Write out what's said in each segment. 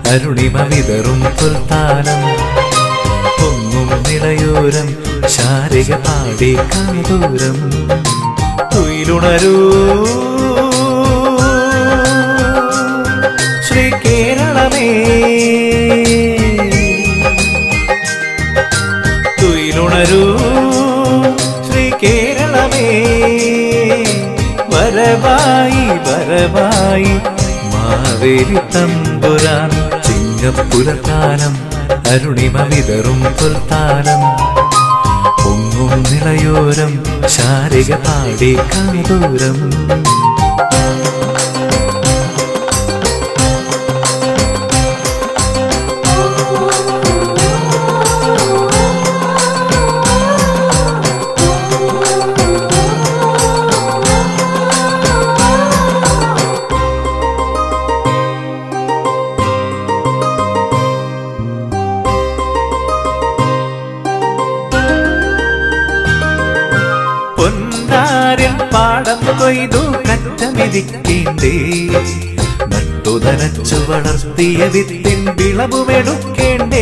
അരുണിമ വിതറും പുൽത്താനം പൊങ്ങും നിളയോരം ശാരിക പാടി കാതൂരം തുയിലുണരൂ ശ്രീ കേരളമേ തുയിലുണരൂ ശ്രീ കേരളമേ വരവായി വരവായി മാവേലി തമ്പുരാൻ ചിങ്ങപ്പുലത്താനം അരുണിമ വിതറും പുൽത്താനം പൊങ്ങും നിളയോരം ശാരിക പാടി കാതൂരം പൊന്നാരിൽ പാടം കൊയ്തു കറ്റമെതിക്കേണ്ടേ നട്ടുതനച്ചു വളർത്തിയ വിത്തിൻ വിളവുമെടുക്കേണ്ടേ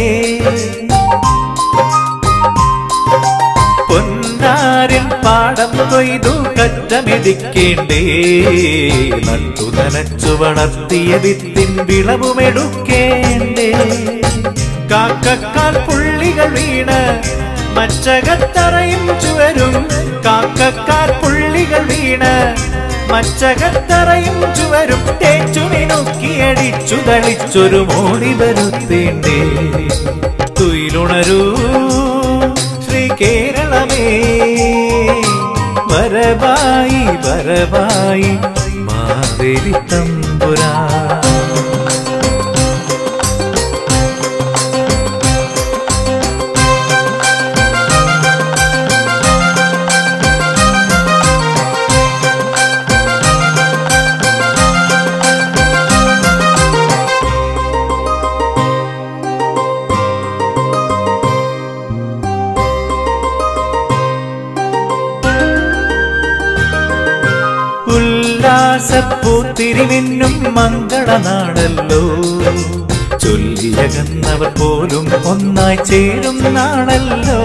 പൊന്നാരിൽ പാടം കൊയ്തു കറ്റമെതിക്കേണ്ടേ നട്ടുതനച്ചു വളർത്തിയ വിത്തിൻ വിളവുമെടുക്കേണ്ടേ കാക്കക്കാൽ പുള്ളികൾ വീണ് മച്ചകത്തറയും ചുവരും കാക്കക്കാൽ പുള്ളികൾ വീണ് മച്ചകത്തറയും ചുവരും തേച്ചു മിനുക്കിയടിച്ചു തളിച്ചൊരു മോടി വരുത്തേണ്ടേ തുയിലുണരൂ ശ്രീ കേരളമേ വരവായി വരവായി മാവേലി തമ്പുരാ ഉല്ലാസപ്പൂത്തിരിവിന്നും മംഗളനാണല്ലോ ചൊല്ലിയകന്നവർ പോലും ഒന്നായി ചേരും നാണല്ലോ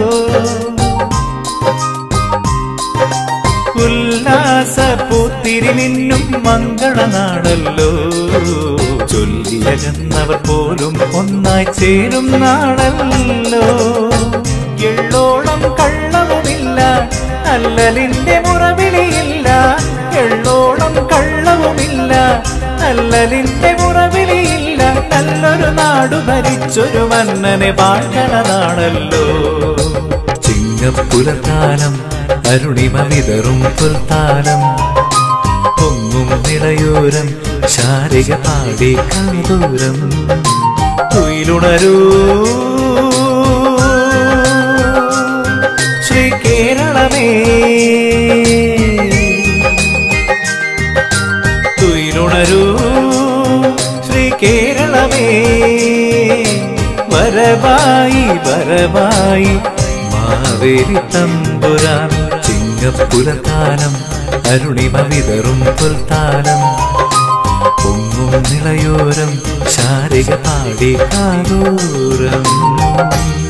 ഉല്ലാസപ്പൂത്തിരിവിന്നും മംഗളനാണല്ലോ ചൊല്ലിയകന്നവർ പോലും ഒന്നായി ചേരും നാണല്ലോ എള്ളോളം കള്ളവുമില്ല അല്ലലിന്റെ മുറവിളിയില്ല എള്ളോളം കള്ളവുമില്ല അല്ലലിന്റെ മുറവിളിയില്ല നല്ലൊരു നാടു ഭരിച്ചൊരു മന്നനെ പാട്ടണതാണല്ലോ ചിങ്ങപ്പുലത്താനം അരുണിമ വിതറും പുൽത്താനം പൊങ്ങും നിളയോരം ശാരിക പാടി കാതൂരം തുയിലുണരൂ ശ്രീ കേരളമേ തുയിലുണരൂ ശ്രീ കേരളമേ വരവായി വരവായി മാവേലി തമ്പുരാൻ ചിങ്ങപ്പുലത്താനം അരുണിമ വിതറും പുൽത്താനം പൊങ്ങും നിളയോരം ശാരിക പാടി കാതൂരം